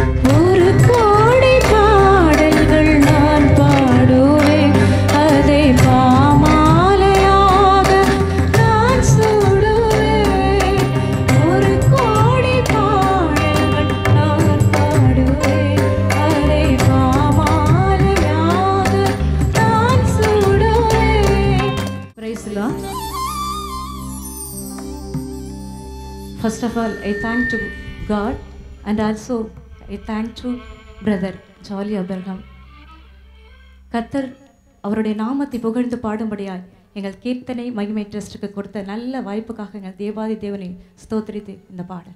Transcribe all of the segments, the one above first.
ஒரு கோடி பாடல்கள் நான் பாடுவேன் அதை பாமாலையாக நான் சூடுவேன் ஒரு கோடி பாடல்கள் நான் பாடுவேன் அதை பாமாலையாக நான் சூடுவேன் Praise the Lord. First of all, I thank to God and also I thank to brother Jolly Abraham. கத்தர் அவருடைய நாமத்தை புகழ்ந்து பாடும்படியாய் எங்கள் கீர்த்தனை மகிமை ட்ரஸ்ட்டுக்கு கொடுத்த நல்ல வாய்ப்புக்காக எங்கள் தேவாதி தேவனை ஸ்தோத்திரித்து இந்த பாடல்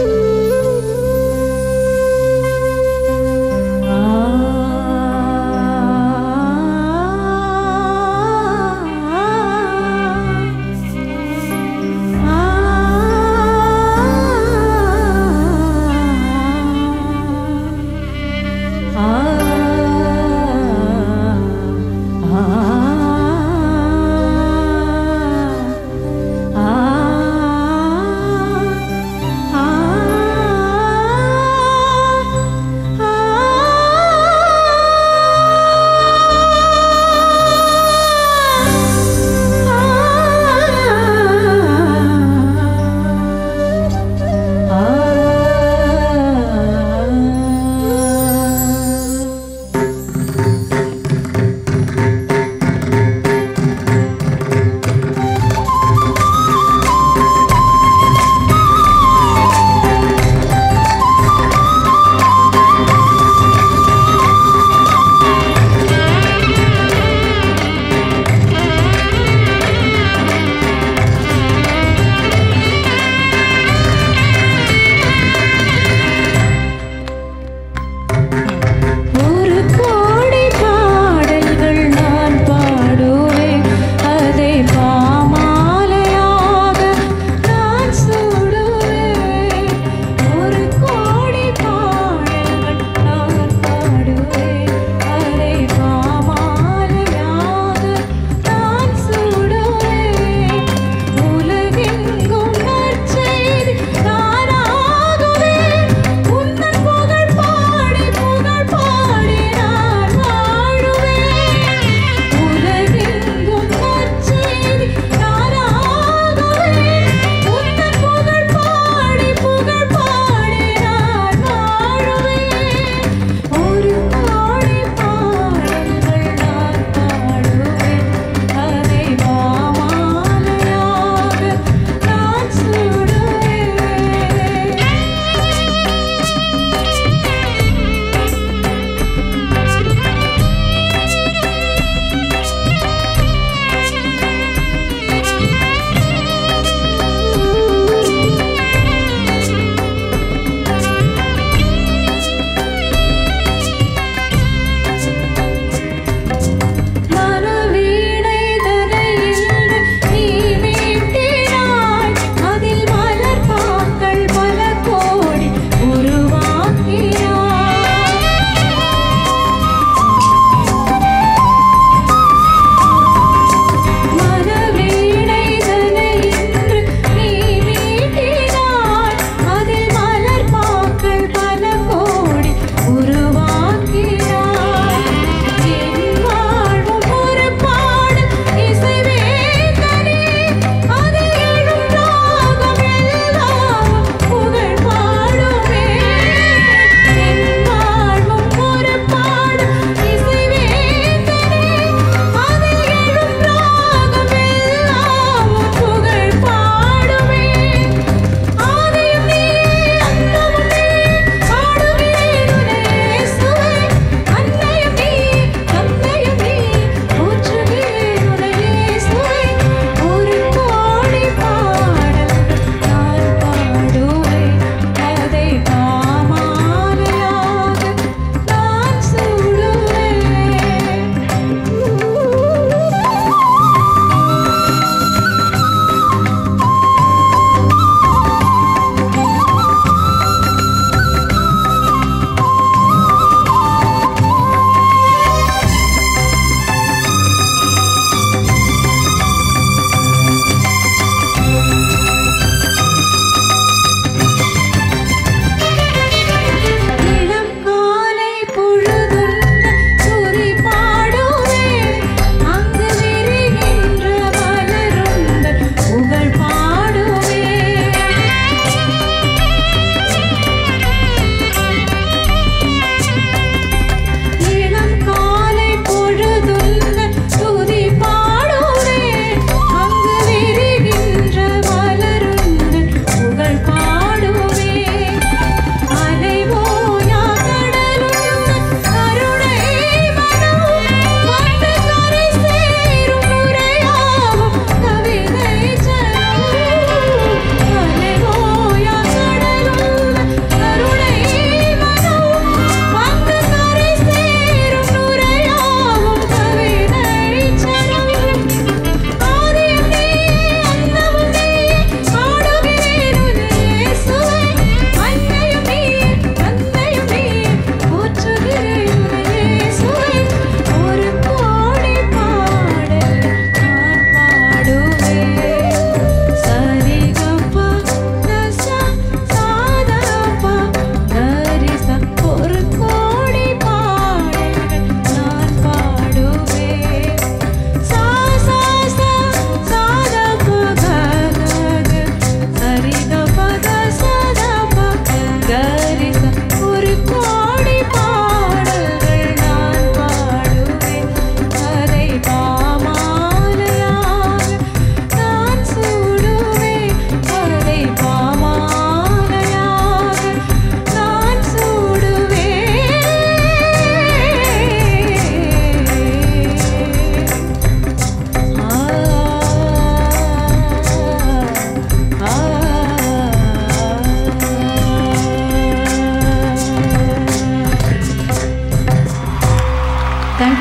ஆ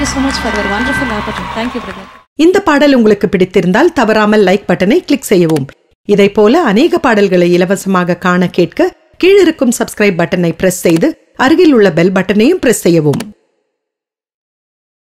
thank you so much for your wonderful opportunity thank you brother இந்த பாடல் உங்களுக்கு பிடித்திருந்தால் தவறாமல் லைக் பட்டனை கிளிக் செய்யவும் இதைப் போல அநேக பாடல்களை இலவசமாக காண கேட்க கீழிருக்கும் சப்ஸ்கிரைப் பட்டனை பிரஸ் செய்து அருகில் உள்ள பெல் பட்டனையும் பிரஸ் செய்யவும்